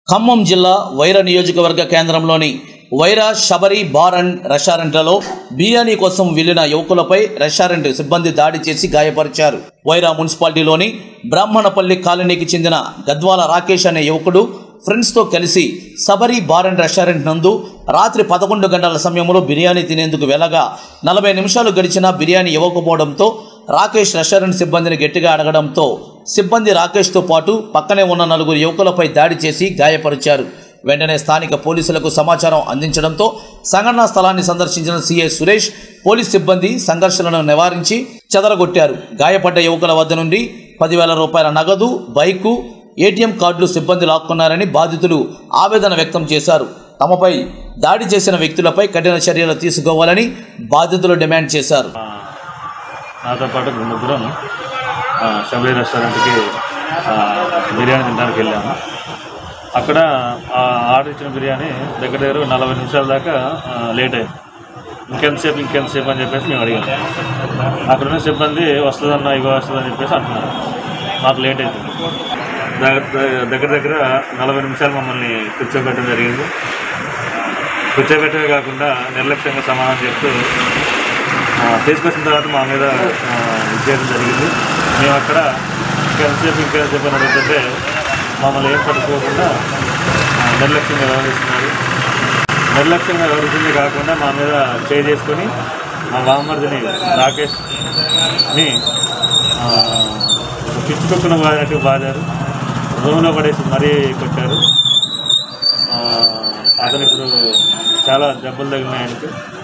ఖమ్మం జిల్లా వైరా నియోజకవర్గ కేంద్రంలోని వైరా శబరి బార్ అండ్ రెస్టారెంట్లలో బిర్యానీ కోసం వెళ్లిన యువకులపై రెస్టారెంట్ సిబ్బంది దాడి చేసి గాయపరిచారు వైరా మున్సిపాలిటీలోని బ్రాహ్మణపల్లి కాలనీకి చెందిన గద్వాల రాకేష్ అనే యువకుడు ఫ్రెండ్స్తో కలిసి సబరి బార్ అండ్ రెస్టారెంట్ నందు రాత్రి పదకొండు గంటల సమయంలో బిర్యానీ తినేందుకు వెళ్ళగా నలభై నిమిషాలు గడిచినా బిర్యానీ ఇవ్వకపోవడంతో రాకేష్ రెస్టారెంట్ సిబ్బందిని గట్టిగా అడగడంతో సిబ్బంది రాకేష్తో పాటు పక్కనే ఉన్న నలుగురు యువకులపై దాడి చేసి గాయపరిచారు వెంటనే స్థానిక పోలీసులకు సమాచారం అందించడంతో సంఘటనా స్థలాన్ని సందర్శించిన సీఐ సురేష్ పోలీస్ సిబ్బంది సంఘర్షణను నివారించి చెదరగొట్టారు గాయపడ్డ యువకుల వద్ద నుండి పదివేల రూపాయల నగదు బైకు ఏటీఎం కార్డులు సిబ్బంది లాక్కున్నారని బాధితులు ఆవేదన వ్యక్తం చేశారు తమపై దాడి చేసిన వ్యక్తులపై కఠిన చర్యలు తీసుకోవాలని బాధితులు డిమాండ్ చేశారు ఆ, నాతో పాటు ముగ్గురం ఆ, శబరి రెస్టారెంట్కి ఆ, బిర్యానీ తినడానికి వెళ్ళాము అక్కడ ఆ, ఆర్డర్ ఇచ్చిన బిర్యానీ దగ్గర దగ్గర నలభై నిమిషాల దాకా ఆ, లేట్ అయింది ఇంకెంతసేపు ఇంకెంతసేపు అని చెప్పేసి మేము అడిగాము అక్కడ ఉన్న సిబ్బంది వస్తుందన్న ఇగో వస్తుందని చెప్పేసి అంటున్నారు మాకు లేట్ అవుతుంది దగ్గర దగ్గర దగ్గర నలభై నిమిషాలు మమ్మల్ని కూర్చోబెట్టడం జరిగింది కూర్చోబెట్టమే కాకుండా నిర్లక్ష్యంగా సమాధానం చెప్తూ ఆ, తీసుకొచ్చిన తర్వాత మా మీద ఆ, ఇది చేయడం జరిగింది మేము అక్కడ ఇంకెంతసేపు ఇంకెంతసేపు అని అడుగుతుంటే మమ్మల్ని ఏం పట్టుకోకుండా ఆ, నిర్లక్ష్యంగా వ్యవహరిస్తున్నారు నిర్లక్ష్యంగా వ్యవహరిస్తుంది కాకుండా మా మీద చేయి చేసుకొని మా బామ్మర్దిని రాకేష్ని ఆ, పిచ్చుకొక్కున బాధినట్టు బాధారు రూమ్లో పడేసి మరీ కొట్టారు ఆ, అతను ఇప్పుడు చాలా దెబ్బలు తగిలినాయి ఆయనకు